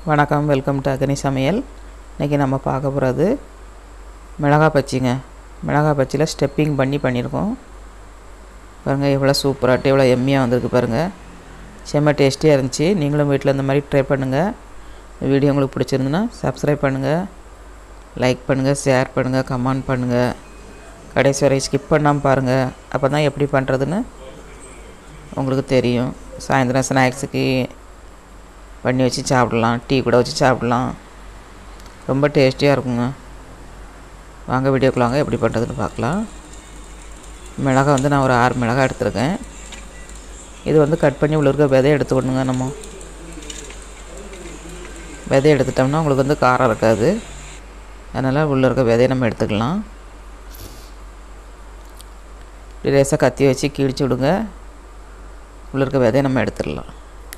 வணக்கம் welcome to அக்னி சமையல் இன்றைக்கி நம்ம பார்க்க போகிறது மிளகா பச்சிங்க மிளகா பச்சியில் ஸ்டெப்பிங் பண்ணி பண்ணியிருக்கோம் பாருங்கள் எவ்வளோ சூப்பராகிட்டு எவ்வளோ எம்மியாக வந்திருக்கு பாருங்கள் செம்ம டேஸ்டியாக இருந்துச்சு நீங்களும் வீட்டில் இந்த மாதிரி ட்ரை பண்ணுங்கள் இந்த வீடியோ உங்களுக்கு பிடிச்சிருந்துன்னா சப்ஸ்கிரைப் பண்ணுங்கள் லைக் பண்ணுங்கள் ஷேர் பண்ணுங்கள் கமெண்ட் பண்ணுங்கள் கடைசி வரை ஸ்கிப் பண்ணாமல் பாருங்கள் அப்போ தான் எப்படி பண்ணுறதுன்னு உங்களுக்கு தெரியும் சாயந்தரம் ஸ்நாக்ஸுக்கு பண்ணி வச்சு சாப்பிடலாம் டீ கூட வச்சு சாப்பிடலாம் ரொம்ப டேஸ்டியாக இருக்குங்க வாங்க வீடியோக்குள்ள வாங்க எப்படி பண்ணுறதுன்னு பார்க்கலாம் மிளகா வந்து நான் ஒரு ஆறு மிளகா எடுத்திருக்கேன் இது வந்து கட் பண்ணி உள்ள இருக்க விதையை எடுத்துக்கணுங்க நம்ம விதையை எடுத்துட்டோம்னா உங்களுக்கு வந்து காரம் இருக்காது அதனால் உள்ளே இருக்க விதையை நம்ம எடுத்துக்கலாம் இப்படி லேசாக கத்தி வச்சு கிழிச்சு விடுங்க உள்ளே இருக்க விதையை நம்ம எடுத்துடலாம்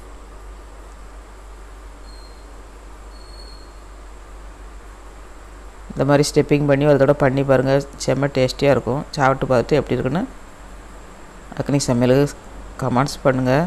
இந்த மாதிரி ஸ்டெப்பிங் பண்ணி ஒரு தடவை பண்ணி பாருங்கள் செம்ம டேஸ்டியாக இருக்கும் சாப்பிட்டு பார்த்துட்டு எப்படி இருக்குன்னு அக்னி சமையலுக்கு கமெண்ட்ஸ் பண்ணுங்கள்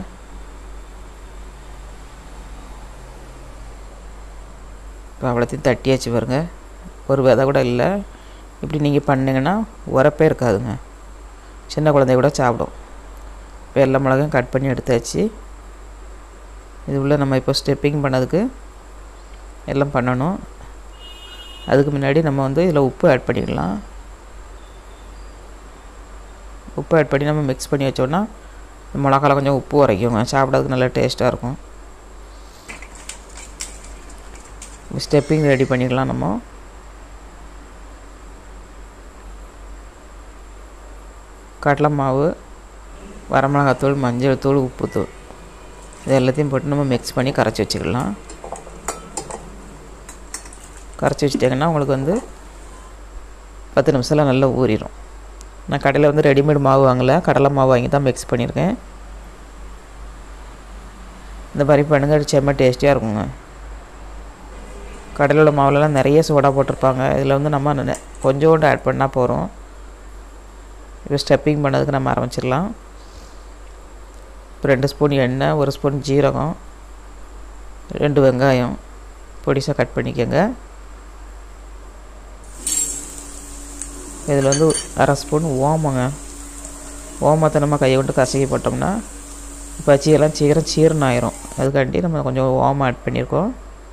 இப்போ அவ்வளோத்தையும் தட்டியாச்சு பாருங்க ஒரு விதை கூட இல்லை இப்படி நீங்கள் பண்ணிங்கன்னா உரப்பே இருக்காதுங்க சின்ன குழந்தைய கூட சாப்பிடும் இப்போ எல்லா மிளகையும் கட் பண்ணி எடுத்தாச்சு இது உள்ள நம்ம இப்போ ஸ்டெப்பிங் பண்ணதுக்கு எல்லாம் பண்ணணும் அதுக்கு முன்னாடி நம்ம வந்து இதில் உப்பு ஆட் பண்ணிக்கலாம் உப்பு ஆட் பண்ணி நம்ம மிக்ஸ் பண்ணி வச்சோன்னா மிளகால கொஞ்சம் உப்பு உரைக்குங்க சாப்பிட்றதுக்கு நல்லா டேஸ்ட்டாக இருக்கும் ஸ்டெப்பிங் ரெடி பண்ணிக்கலாம் நம்ம கடலை மாவு வரமிளகாத்தூள் மஞ்சள் தூள் உப்புத்தூள் இது எல்லாத்தையும் போட்டு நம்ம மிக்ஸ் பண்ணி கரைச்சி வச்சுக்கலாம் கரைச்சி வச்சிட்டிங்கன்னா உங்களுக்கு வந்து பத்து நிமிஷத்தில் நல்லா ஊறிடும் நான் கடையில் வந்து ரெடிமேட் மாவு வாங்கலை கடலை மாவு வாங்கி தான் மிக்ஸ் பண்ணியிருக்கேன் இந்த மாதிரி பண்ணுங்கள் செம்ம டேஸ்டியாக இருக்குங்க கடையில் உள்ள மாவுலலாம் நிறைய சோடா போட்டிருப்பாங்க இதில் வந்து நம்ம நெ- கொஞ்சோண்டு ஆட் பண்ணால் போகிறோம் இப்போ ஸ்டெப்பிங் பண்ணதுக்கு நம்ம ஆரம்பிச்சிடலாம் இப்போ ரெண்டு ஸ்பூன் எண்ணெய் ஒரு ஸ்பூன் ஜீரகம் ரெண்டு வெங்காயம் பொடிசாக கட் பண்ணிக்கோங்க இதில் வந்து அரை ஸ்பூன் ஓமங்க ஓமத்தை நம்ம கையை கொண்டு கசக்கி போட்டோம்னா பச்சியெல்லாம் சீக்கிரம் சீரணம் ஆயிரும் அதுக்காண்டி நம்ம கொஞ்சம் ஓமம் ஆட் பண்ணியிருக்கோம்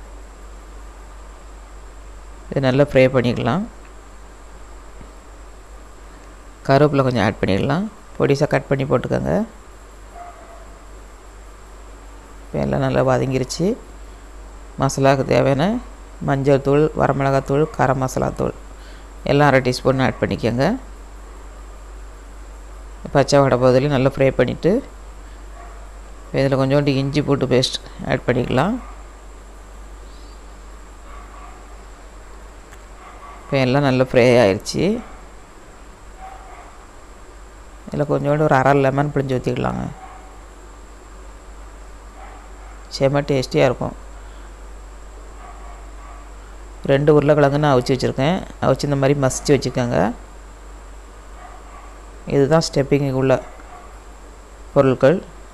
இது நல்லா ஃப்ரை பண்ணிக்கலாம் கருவேப்பிலை கொஞ்சம் ஆட் பண்ணிடலாம் பொடிசாக கட் பண்ணி போட்டுக்கோங்க இப்போ எல்லாம் நல்லா வதங்கிருச்சு மசாலாவுக்கு தேவையான மஞ்சள் தூள் வரமிளகாத்தூள் கரம் மசாலா தூள் எல்லாம் அரை டீஸ்பூன் ஆட் பண்ணிக்கோங்க பச்சை வடை பதிலையும் நல்லா ஃப்ரை பண்ணிவிட்டு இதில் கொஞ்சோண்டு இஞ்சி போட்டு பேஸ்ட் ஆட் பண்ணிக்கலாம் இப்போ எல்லாம் நல்லா ஃப்ரை ஆயிடுச்சு இதில் கொஞ்சோண்டு ஒரு அரை லெமன் பிழிஞ்சு ஊற்றிக்கலாங்க செம்ம டேஸ்டியாக இருக்கும் ரெண்டு உருளைக்கிழங்கு நான் அவிச்சு வச்சுருக்கேன் அவிச்சு இந்த மாதிரி மசிச்சு வச்சுக்கோங்க இதுதான் ஸ்டெப்பிங்கு உள்ள பொருட்கள்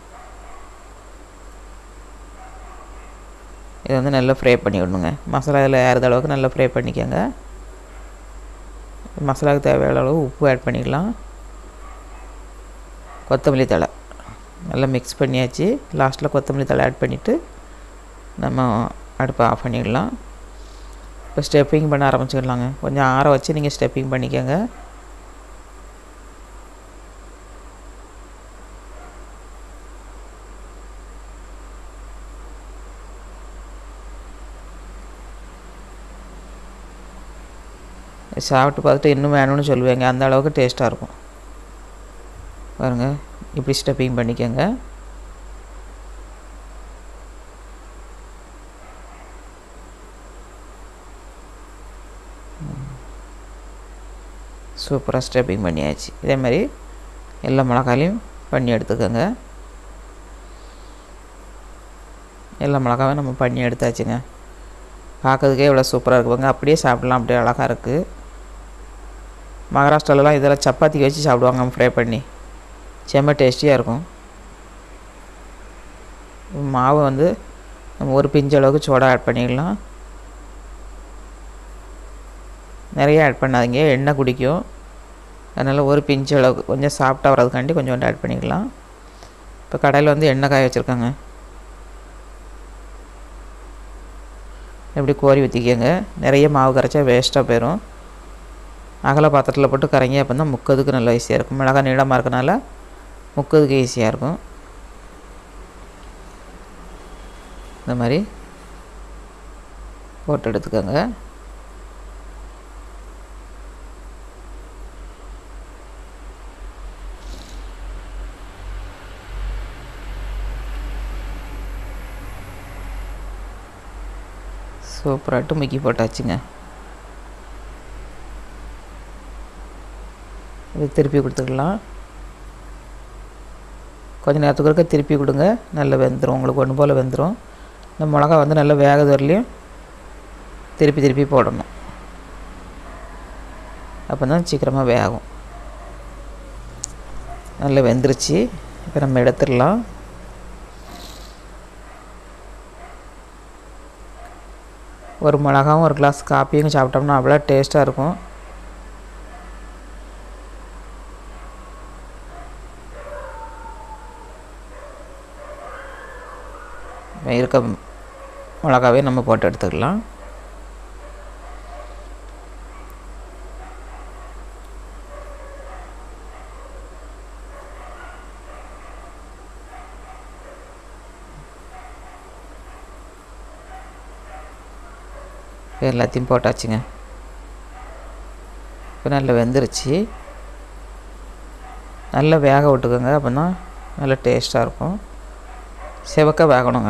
இதை வந்து நல்லா ஃப்ரை பண்ணி விடணுங்க மசாலா இதில் ஏறுத அளவுக்கு நல்லா ஃப்ரை பண்ணிக்கோங்க மசாலாவுக்கு தேவையான அளவு உப்பு ஆட் பண்ணிக்கலாம் கொத்தமல்லி தழை நல்லா மிக்ஸ் பண்ணியாச்சு லாஸ்ட்டில் கொத்தமல்லி தழை ஆட் பண்ணிவிட்டு நம்ம அடுப்பை ஆஃப் பண்ணிடலாம் இப்போ ஸ்டெப்பிங் பண்ண ஆரம்பிச்சிடலாங்க கொஞ்சம் ஆற வச்சு நீங்கள் ஸ்டெப்பிங் பண்ணிக்கோங்க சாப்பிட்டு பார்த்துட்டு இன்னும் வேணும்னு சொல்லுவேங்க அந்த அளவுக்கு டேஸ்ட்டாக இருக்கும் பாருங்கள் இப்படி ஸ்டெப்பிங் பண்ணிக்கோங்க சூப்பராக ஸ்டெப்பிங் பண்ணியாச்சு இதே மாதிரி எல்லா மிளகாலையும் பண்ணி எடுத்துக்கோங்க எல்லா மிளகாவும் நம்ம பண்ணி எடுத்தாச்சுங்க பார்க்கறதுக்கே இவ்வளோ சூப்பராக இருக்குவாங்க அப்படியே சாப்பிட்லாம் அப்படியே அழகாக இருக்குது மகாராஷ்டிராலலாம் இதெல்லாம் சப்பாத்திக்கு வச்சு சாப்பிடுவாங்க ஃப்ரை பண்ணி செம்ம டேஸ்டியாக இருக்கும் மாவு வந்து நம்ம ஒரு பிஞ்சு அளவுக்கு சோடா ஆட் பண்ணிக்கலாம் நிறைய ஆட் பண்ணாதீங்க எண்ணெய் குடிக்கும் அதனால் ஒரு பிஞ்சு அளவுக்கு கொஞ்சம் சாஃப்டாக வர்றதுக்காண்டி கொஞ்சோண்டு ஆட் பண்ணிக்கலாம் இப்போ கடையில் வந்து எண்ணெய் காய வச்சுருக்காங்க எப்படி கோரி ஊற்றிக்கங்க நிறைய மாவு கரைச்சா வேஸ்ட்டாக போயிடும் அகல பாத்திரத்தில் போட்டு கரைங்க அப்போ தான் முக்கிறதுக்கு நல்லா ஈஸியாக இருக்கும் மிளகாய் நீளமாக இருக்கனால முக்கிறதுக்கு ஈஸியாக இருக்கும் இந்த மாதிரி போட்டு எடுத்துக்கோங்க சூப்பராகிட்டு முக்கி போட்டாச்சுங்க இது திருப்பி கொடுத்துக்கலாம் கொஞ்சம் நேரத்துக்கு ஒருக்க திருப்பி கொடுங்க நல்லா வெந்துடும் உங்களுக்கு ஒன்று போல் வெந்துடும் இந்த மிளகா வந்து நல்லா வேகது வரலையும் திருப்பி திருப்பி போடணும் அப்போ தான் சீக்கிரமாக வேகும் நல்லா வெந்துருச்சு இப்போ நம்ம எடுத்துடலாம் ஒரு மிளகாவும் ஒரு கிளாஸ் காப்பியும் சாப்பிட்டோம்னா அவ்வளோ டேஸ்ட்டாக இருக்கும் இருக்க மிளகாவே நம்ம போட்டு எடுத்துக்கலாம் எல்லாத்தையும் போட்டாச்சுங்க இப்போ நல்லா வெந்துருச்சு நல்லா வேக விட்டுக்கோங்க அப்போ தான் நல்லா டேஸ்ட்டாக இருக்கும் செவக்க வேகணுங்க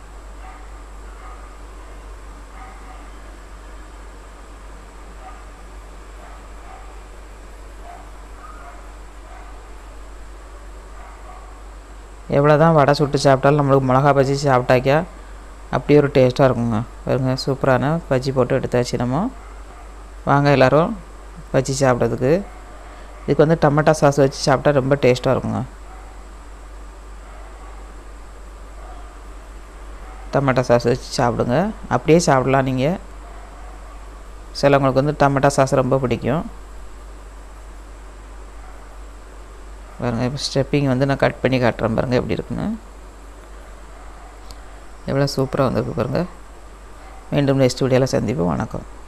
எவ்வளோ தான் வடை சுட்டு சாப்பிட்டாலும் நம்மளுக்கு மிளகா பஜ்ஜி சாப்பிட்டாக்கா அப்படியே ஒரு டேஸ்ட்டாக இருக்குங்க பாருங்க சூப்பரான பஜ்ஜி போட்டு எடுத்தாச்சு நம்ம வாங்க எல்லோரும் பஜ்ஜி சாப்பிட்றதுக்கு இதுக்கு வந்து டமாட்டா சாஸ் வச்சு சாப்பிட்டா ரொம்ப டேஸ்ட்டாக இருக்குங்க டமாட்டா சாஸ் வச்சு சாப்பிடுங்க அப்படியே சாப்பிடலாம் நீங்கள் சிலவங்களுக்கு வந்து டமாட்டா சாஸ் ரொம்ப பிடிக்கும் பாருங்கள் இப்போ ஸ்டெப்பிங் வந்து நான் கட் பண்ணி காட்டுறேன் பாருங்கள் எப்படி இருக்குன்னு எவ்வளோ சூப்பராக வந்திருக்கு பாருங்கள் மீண்டும் நெக்ஸ்ட் வீடியோவில் சந்திப்போம் வணக்கம்